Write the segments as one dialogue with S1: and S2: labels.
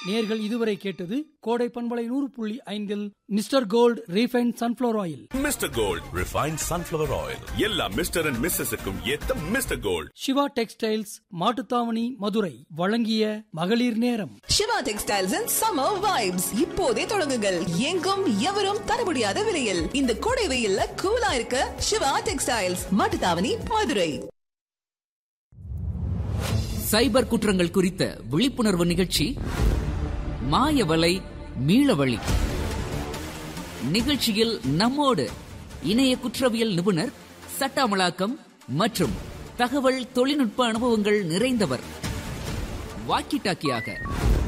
S1: நேர்கள் இதுவரை கேட்டது கோடை பண்பலை நூறு புள்ளி ஐந்தில் mister gold refine sunflower oil
S2: mister gold refined sunflower oil எல்லா மிஸ்டர் அண்ட் மிஸ்ஸஸுக்கும் ஏத்த mister gold
S1: Siva textiles Mattuthavani Madurai வழங்கிய மகளிர் நேரம்
S3: Siva textiles and summer vibes இப்போதே தொடங்குங்கள் எங்கும் எவரும் தர முடியாத விலையில் இந்த கோடை வெயில்ல கூலா இருக்க சிவா டெக்ஸ்டைல்ஸ் மாட்டுத்தாவணி மதுரை
S4: சைபர் குற்றங்கள் குறித்த விழிப்புணர்வு நிகழ்ச்சி மாயவலை மீளவழி நிகழ்ச்சியில் நம்மோடு இணைய குற்றவியல் நிபுணர் சட்ட அமலாக்கம் மற்றும் தகவல் தொழில்நுட்ப அனுபவங்கள் நிறைந்தவர் வாக்கி டாக்கியாக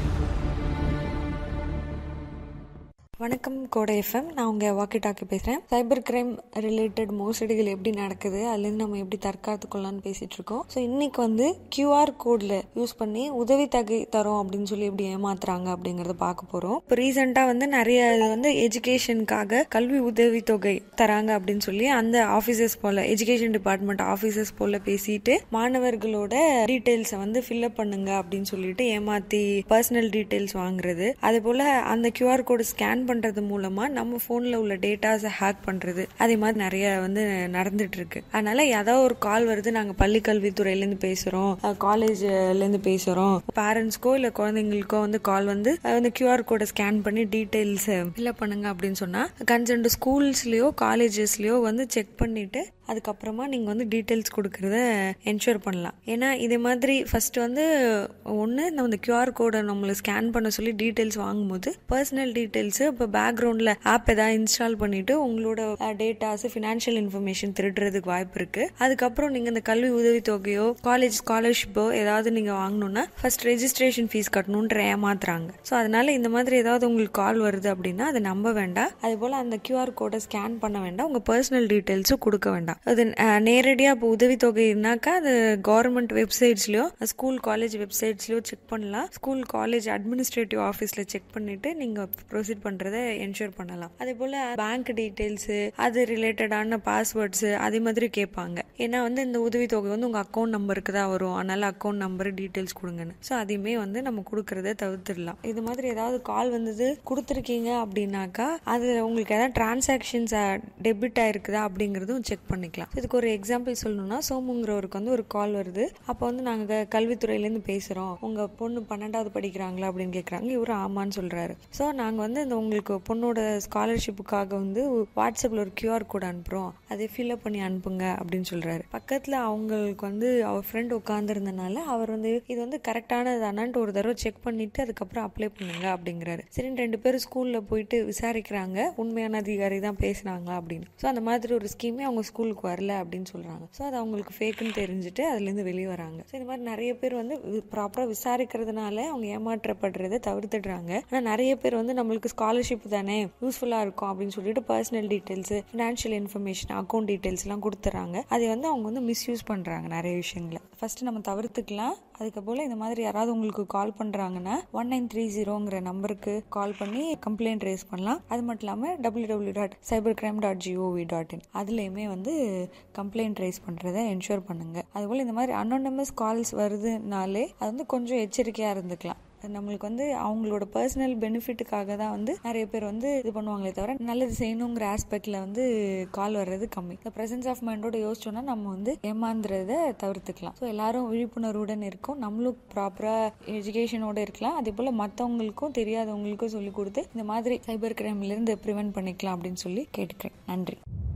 S5: வணக்கம் கோடை எஃப்எம் நான் உங்கள் வாக்கி டாக்கி பேசுகிறேன் சைபர் கிரைம் ரிலேட்டட் மோசடிகள் எப்படி நடக்குது அதுலேருந்து நம்ம எப்படி தற்காத்து கொள்ளலாம்னு பேசிகிட்டு இருக்கோம் ஸோ இன்னைக்கு வந்து கியூஆர் கோடில் யூஸ் பண்ணி உதவி தகை தரோம் அப்படின்னு சொல்லி எப்படி ஏமாத்துறாங்க அப்படிங்கிறத பார்க்க போகிறோம் இப்போ ரீசெண்டாக வந்து நிறைய இது வந்து எஜுகேஷனுக்காக கல்வி உதவித்தொகை தராங்க அப்படின்னு சொல்லி அந்த ஆஃபீஸர்ஸ் போல் எஜுகேஷன் டிபார்ட்மெண்ட் ஆஃபீஸர்ஸ் போல் பேசிட்டு மாணவர்களோட டீட்டெயில்ஸை வந்து ஃபில்அப் பண்ணுங்க அப்படின்னு சொல்லிட்டு ஏமாத்தி பர்சனல் டீட்டெயில்ஸ் வாங்குறது அதே போல் அந்த கியூஆர் கோடு ஸ்கேன் பண்றது மூலமா நம்ம போன்ல உள்ள டேட்டாஸை ஹேக் பண்றது அதே மாதிரி நிறைய வந்து நடந்துட்டு இருக்கு அதனால ஏதாவது ஒரு கால் வருது நாங்க பள்ளி கல்வித்துறையில இருந்து பேசுறோம் காலேஜ்ல இருந்து பேசுறோம் பேரண்ட்ஸ்க்கோ இல்ல குழந்தைங்களுக்கோ வந்து கால் வந்து அஹ், வந்து கியூஆர் கோடை ஸ்கேன் பண்ணி டீட்டெயில்ஸ் ஃபில்அப் பண்ணுங்க அப்படின்னு சொன்னா கன்சர்ன் ஸ்கூல்ஸ்லயோ காலேஜஸ்லயோ வந்து செக் பண்ணிட்டு அதுக்கப்புறமா நீங்க வந்து டீட்டெயில்ஸ் கொடுக்கறத என்ஷூர் பண்ணலாம் ஏன்னா இதே மாதிரி ஃபர்ஸ்ட் வந்து ஒன்று நம்ம இந்த கியூஆர் கோடை நம்மளை ஸ்கேன் பண்ண சொல்லி டீட்டெயில்ஸ் வாங்கும்போது பர்சனல் டீட்டெயில்ஸ் இப்போ பேக்ரவுண்டில் ஆப் ஏதாவது இன்ஸ்டால் பண்ணிட்டு உங்களோட டேட்டாஸ் ஃபினான்ஷியல் இன்ஃபர்மேஷன் திருடுறதுக்கு வாய்ப்பு இருக்கு அதுக்கப்புறம் நீங்க இந்த கல்வி உதவித்தொகையோ காலேஜ் ஸ்காலர்ஷிப்போ ஏதாவது நீங்க வாங்கணும்னா ஃபர்ஸ்ட் ரெஜிஸ்ட்ரேஷன் ஃபீஸ் கட்டணுன்ற ஏமாத்துறாங்க ஸோ அதனால இந்த மாதிரி ஏதாவது உங்களுக்கு கால் வருது அப்படின்னா அதை நம்ப வேண்டாம் அதே போல அந்த கியூஆர் கோடை ஸ்கேன் பண்ண வேண்டாம் உங்க பர்சனல் டீட்டெயில்ஸும் கொடுக்க வேண்டாம் அது அஹ், நேரடியா இப்போ உதவித்தொகைனாக்கா அது கவர்மெண்ட் வெப்சைட்ஸ்லயோ ஸ்கூல் காலேஜ் வெப்சைட்ஸ்லயோ செக் பண்ணலாம் ஸ்கூல் காலேஜ் அட்மினிஸ்ட்ரேட்டிவ் ஆஃபீஸ்ல செக் பண்ணிட்டு நீங்க ப்ரொசீட் பண்றத என்ஷூர் பண்ணலாம் அதே போல பேங்க் டீடைல்ஸ் அது ரிலேட்டடான பாஸ்வேர்ட்ஸ் அதே மாதிரி கேட்பாங்க ஏன்னா வந்து இந்த உதவித்தொகை வந்து உங்க அக்கௌண்ட் நம்பருக்கு தான் வரும் அதனால அக்கௌண்ட் நம்பர் டீடைல்ஸ் கொடுங்கன்னு ஸோ அதையுமே வந்து நம்ம கொடுக்கறத தவிர்த்துடலாம் இது மாதிரி ஏதாவது கால் வந்தது கொடுத்துருக்கீங்க அப்படின்னாக்கா அது உங்களுக்கு ஏதாவது டிரான்சாக்ஷன்ஸ் டெபிட் ஆயிருக்குதா அப்படிங்கறதும் செக் பண்ணிக்கலாம் இதுக்கு ஒரு எக்ஸாம்பிள் சொல்லணும்னா சோமுங்கிறவருக்கு வந்து ஒரு கால் வருது அப்போ வந்து நாங்க கல்வித்துறையிலேருந்து பேசுறோம் உங்க பொண்ணு பன்னெண்டாவது படிக்கிறாங்களா அப்படின்னு கேட்குறாங்க இவரு ஆமான்னு சொல்றாரு ஸோ நாங்க வந்து இந்த உங்களுக்கு பொண்ணோட ஸ்காலர்ஷிப்புக்காக வந்து வாட்ஸ்அப்ல ஒரு கியூஆர் கோட் அனுப்புறோம் அதை ஃபில்அப் பண்ணி அனுப்புங்க அப்படின்னு சொல்றாரு பக்கத்துல அவங்களுக்கு வந்து அவர் ஃப்ரெண்ட் உட்காந்துருந்தனால அவர் வந்து இது வந்து கரெக்டானதானான்ட்டு ஒரு தடவை செக் பண்ணிட்டு அதுக்கப்புறம் அப்ளை பண்ணுங்க அப்படிங்கிறாரு சரி ரெண்டு பேரும் ஸ்கூல்ல போயிட்டு விசாரிக்கிறாங்க உண்மையான அதிகாரி தான் பேசுனாங்க அப்படின்னு ஸோ அந்த மாதிரி ஒரு ஸ்கீமே அவங்க ஸ்கூலுக்கு வரல அப்படின்னு சொல்றாங்க ஸோ அது அவங்களுக்கு ஃபேக்குன்னு தெரிஞ்சுட்டு அதுல இருந்து வெளியே வராங்க ஸோ இந்த மாதிரி நிறைய பேர் வந்து ப்ராப்பரா விசாரிக்கிறதுனால அவங்க ஏமாற்றப்படுறதை தவிர்த்துடுறாங்க ஆனா நிறைய பேர் வந்து நம்மளுக்கு ஸ்காலர்ஷிப் தானே யூஸ்ஃபுல்லா இருக்கும் அப்படின்னு சொல்லிட்டு personal details financial information account details எல்லாம் கொடுத்துறாங்க அதை வந்து அவங்க வந்து மிஸ்யூஸ் பண்றாங்க நிறைய விஷயங்களை ஃபர்ஸ்ட் நம்ம தவிர்த்துக்கலாம் அதுக்கப்புறம் இந்த மாதிரி யாராவது உங்களுக்கு கால் பண்றாங்கன்னா ஒன் நைன் த்ரீ ஜீரோங்கிற நம்பருக்கு கால் பண்ணி கம்ப்ளைண்ட் ரேஸ் பண்ணலாம் அது மட்டும் இல்லாமல் W W dot cyber crime dot GOV dot in அதுலேயுமே வந்து கம்ப்ளைண்ட் ரைஸ் பண்ணுறதை என்ஷூர் பண்ணுங்க அதுபோல் இந்த மாதிரி அனோனமஸ் கால்ஸ் வருதுனாலே அது வந்து கொஞ்சம் எச்சரிக்கையாக இருந்துக்கலாம் நம்மளுக்கு வந்து அவங்களோட பர்சனல் பெனிஃபிட்டுக்காக தான் வந்து நிறைய பேர் வந்து இது பண்ணுவாங்களே தவிர நல்லது செய்யணுங்கிற ஆஸ்பெக்ட்ல வந்து கால் வர்றது கம்மி இந்த பிரசன்ஸ் ஆஃப் மைண்டோட யோசிச்சோம்னா நம்ம வந்து ஏமாந்துறத தவிர்த்துக்கலாம் ஸோ எல்லாரும் விழிப்புணர்வுடன் இருக்கும் நம்மளும் ப்ராப்பரா எஜுகேஷனோட இருக்கலாம் அதே போல மற்றவங்களுக்கும் தெரியாதவங்களுக்கும் சொல்லி கொடுத்து இந்த மாதிரி சைபர் கிரைம்ல இருந்து ப்ரிவென்ட் பண்ணிக்கலாம் அப்படின்னு சொல்லி கேட்டுக்கிறேன் நன்றி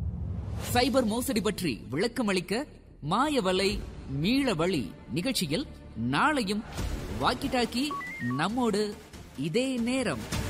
S4: சைபர் மோசடி பற்றி விளக்கம் அளிக்க மாயவலை மீள வழி நிகழ்ச்சியில் நாளையும் வாக்கி டாக்கி நம்மோடு இதே நேரம்